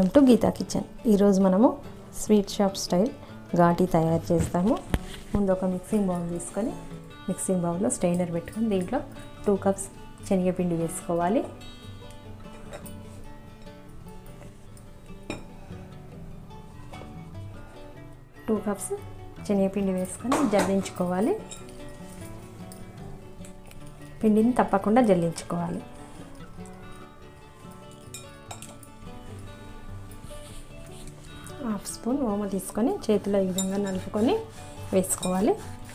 welcome to Gita kitchen ఈరోజు మనము sweet shop style ఘాటీ తయారు చేస్తాము ముందు ఒక మిక్సింగ్ బౌల్ తీసుకొని మిక్సింగ్ బౌల్లో స్టైనర్ పెట్టుకొని దీంట్లో టూ కప్స్ శనగపిండి వేసుకోవాలి టూ కప్స్ శనగపిండి వేసుకొని జల్లించుకోవాలి పిండిని తప్పకుండా జల్లించుకోవాలి హాఫ్ స్పూన్ ఓమ తీసుకొని చేతిలో ఈ విధంగా నలుపుకొని వేసుకోవాలి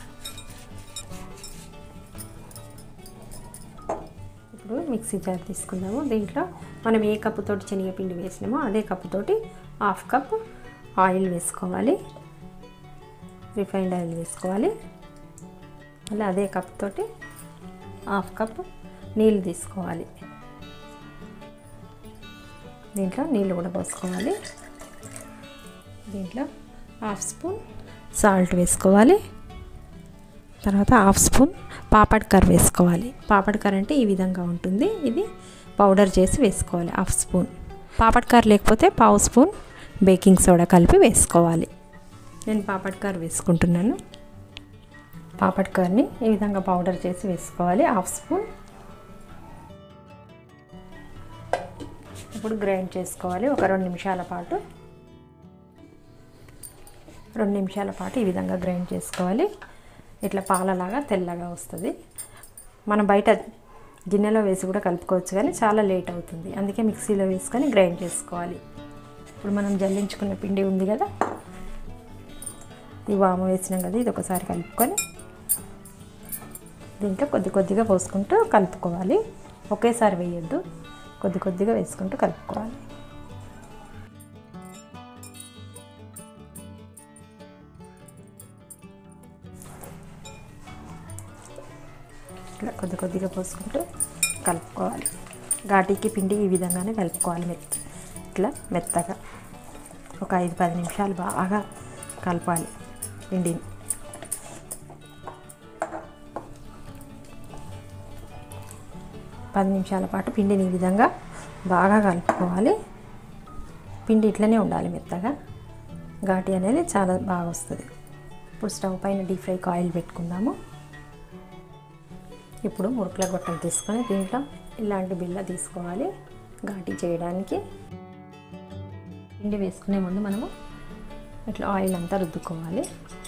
ఇప్పుడు మిక్సీ జార్ తీసుకుందాము దీంట్లో మనం ఏ కప్పుతోటి శనగపిండి వేసినామో అదే కప్పుతోటి హాఫ్ కప్ ఆయిల్ వేసుకోవాలి రిఫైండ్ ఆయిల్ వేసుకోవాలి మళ్ళీ అదే కప్ తోటి హాఫ్ కప్ నీళ్ళు తీసుకోవాలి దీంట్లో నీళ్ళు కూడా పోసుకోవాలి దీంట్లో హాఫ్ స్పూన్ సాల్ట్ వేసుకోవాలి తర్వాత హాఫ్ స్పూన్ పాపడ్కర్ వేసుకోవాలి పాపడ్కర్ అంటే ఈ విధంగా ఉంటుంది ఇది పౌడర్ చేసి వేసుకోవాలి హాఫ్ స్పూన్ పాపడ్కర్ లేకపోతే పావు స్పూన్ బేకింగ్ సోడా కలిపి వేసుకోవాలి నేను పాపడ్కర్ వేసుకుంటున్నాను పాపడ్కర్ని ఈ విధంగా పౌడర్ చేసి వేసుకోవాలి హాఫ్ స్పూన్ ఇప్పుడు గ్రైండ్ చేసుకోవాలి ఒక రెండు నిమిషాల పాటు రెండు నిమిషాల పాటు ఈ విధంగా గ్రైండ్ చేసుకోవాలి ఇట్లా పాలలాగా తెల్లగా వస్తుంది మనం బయట గిన్నెలో వేసి కూడా కలుపుకోవచ్చు కానీ చాలా లేట్ అవుతుంది అందుకే మిక్సీలో వేసుకొని గ్రైండ్ చేసుకోవాలి ఇప్పుడు మనం జల్లించుకున్న పిండి ఉంది కదా ఈ వాము వేసినాం కదా ఇది ఒకసారి కలుపుకొని దీంట్లో కొద్ది కొద్దిగా పోసుకుంటూ కలుపుకోవాలి ఒకేసారి వేయొద్దు కొద్ది కొద్దిగా వేసుకుంటూ కలుపుకోవాలి ఇట్లా కొద్ది కొద్దిగా పోసుకుంటూ కలుపుకోవాలి ఘాటీకి పిండి ఈ విధంగానే కలుపుకోవాలి మెత్త ఇట్లా మెత్తగా ఒక ఐదు పది నిమిషాలు బాగా కలపాలి పిండిని పది నిమిషాల పాటు పిండిని ఈ విధంగా బాగా కలుపుకోవాలి పిండి ఇట్లనే ఉండాలి మెత్తగా ఘాటి అనేది చాలా బాగా వస్తుంది ఇప్పుడు స్టవ్ పైన డీప్ ఫ్రైకి ఆయిల్ పెట్టుకుందాము ఇప్పుడు మురుకుల గొట్టం తీసుకొని దీంట్లో ఇలాంటి బిల్ల తీసుకోవాలి ఘాటీ చేయడానికి పిండి వేసుకునే ముందు మనము ఇట్లా ఆయిల్ అంతా రుద్దుకోవాలి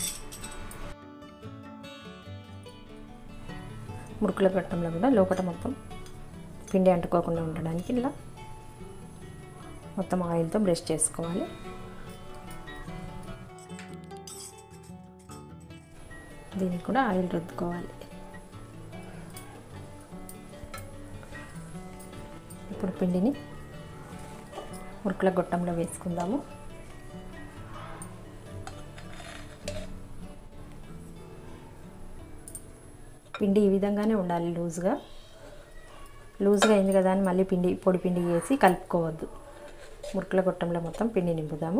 మురుకుల గొట్టంలో కూడా లోపల మొత్తం పిండి అంటుకోకుండా ఉండడానికి ఇలా మొత్తం ఆయిల్తో బ్రష్ చేసుకోవాలి దీనికి కూడా ఆయిల్ రుద్దుకోవాలి ఇప్పుడు పిండిని మురుకుల గొట్టంలో వేసుకుందాము పిండి ఈ విధంగానే ఉండాలి లూజ్గా లూజ్గా అయింది కదా అని మళ్ళీ పిండి పొడి పిండి వేసి కలుపుకోవద్దు మురుకుల గొట్టంలో మొత్తం పిండి నింపుదాము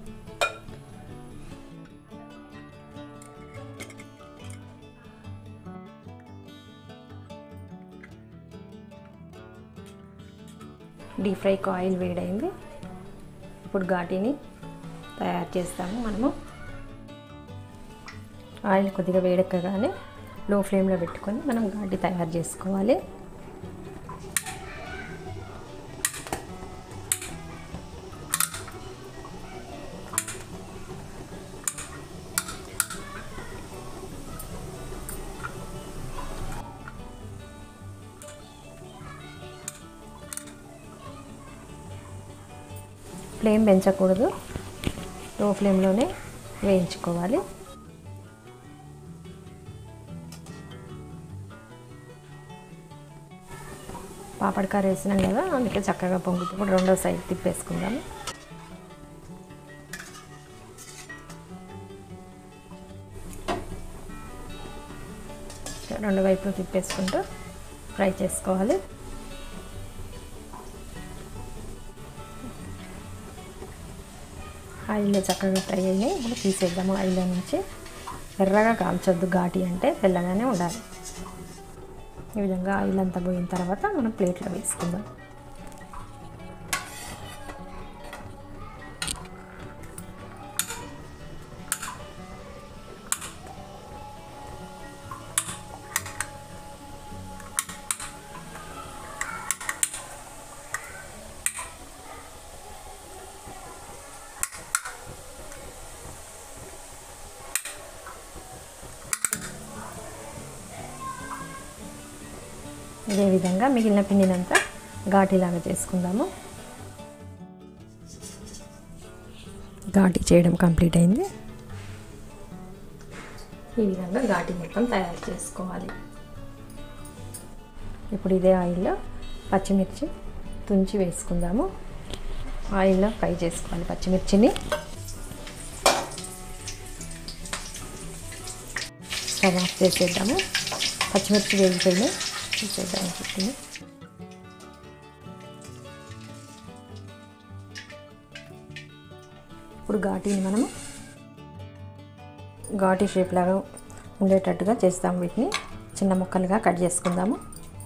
డీప్ ఫ్రైకి ఆయిల్ వేడైంది ఇప్పుడు ఘాటీని తయారు చేస్తాము మనము ఆయిల్ కొద్దిగా వేడెక్కగానే లో ఫ్లేమ్లో పెట్టుకొని మనం ఘాటీ తయారు చేసుకోవాలి ఫ్లేమ్ పెంచకూడదు లో ఫ్లేమ్లోనే వేయించుకోవాలి పాపడకార వేసినాం కదా అందుకే చక్కగా పొంగుతుంది రెండో సైడ్ తిప్పేసుకుందాము రెండు వైపులు తిప్పేసుకుంటూ ఫ్రై చేసుకోవాలి ఆయిల్ చక్కగా ఫ్రై అయినాయి ఇప్పుడు తీసేద్దాము ఆయిల్ నుంచి ఎర్రగా కాల్చొద్దు ఘాటి అంటే తెల్లగానే ఉండాలి ఈ విధంగా ఆయిల్ అంతా పోయిన తర్వాత మనం ప్లేట్లో వేసుకుందాం ఇదే విధంగా మిగిలిన పిండినంతా ఘాటీలాగా చేసుకుందాము ఘాటీ చేయడం కంప్లీట్ అయింది ఈ విధంగా ఘాటీ మొత్తం తయారు చేసుకోవాలి ఇప్పుడు ఇదే ఆయిల్లో పచ్చిమిర్చి తుంచి వేసుకుందాము ఆయిల్లో ఫ్రై చేసుకోవాలి పచ్చిమిర్చిని స్టవ్ ఆఫ్ చేసేద్దాము పచ్చిమిర్చి వేగిపోయినాయి తీసేద్దాం చెప్పింది ఇప్పుడు ఘాటీని మనము ఘాటీ షేప్ లాగా ఉండేటట్టుగా చేస్తాము వీటిని చిన్న ముక్కలుగా కట్ చేసుకుందాము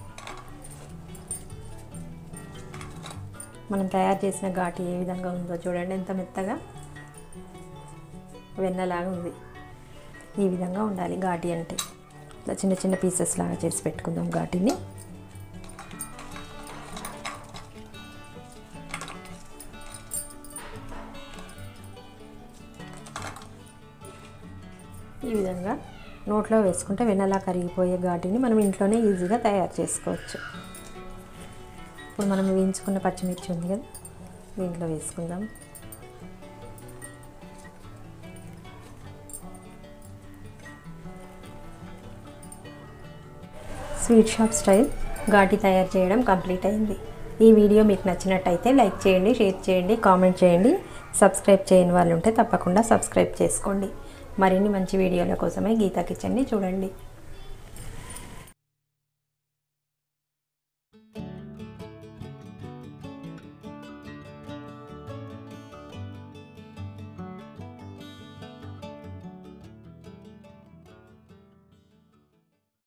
మనం తయారు చేసిన ఘాటి ఏ విధంగా ఉందో చూడండి ఎంత మెత్తగా వెన్నలాగా ఉంది ఈ విధంగా ఉండాలి ఘాటి అంటే ఇట్లా చిన్న చిన్న పీసెస్ లాగా చేసి పెట్టుకుందాం ఘాటిని ఈ విధంగా నోట్లో వేసుకుంటే వెన్నలా కరిగిపోయే ఘాటిని మనం ఇంట్లోనే ఈజీగా తయారు చేసుకోవచ్చు ఇప్పుడు మనం వేయించుకున్న పచ్చిమిర్చి ఉంది కదా దీంట్లో వేసుకుందాం స్వీట్ షాప్ స్టైల్ ఘాటి తయారు చేయడం కంప్లీట్ అయింది ఈ వీడియో మీకు నచ్చినట్టయితే లైక్ చేయండి షేర్ చేయండి కామెంట్ చేయండి సబ్స్క్రైబ్ చేయని వాళ్ళు ఉంటే తప్పకుండా సబ్స్క్రైబ్ చేసుకోండి మరిన్ని మంచి వీడియోల కోసమే గీతా కిచెన్ని చూడండి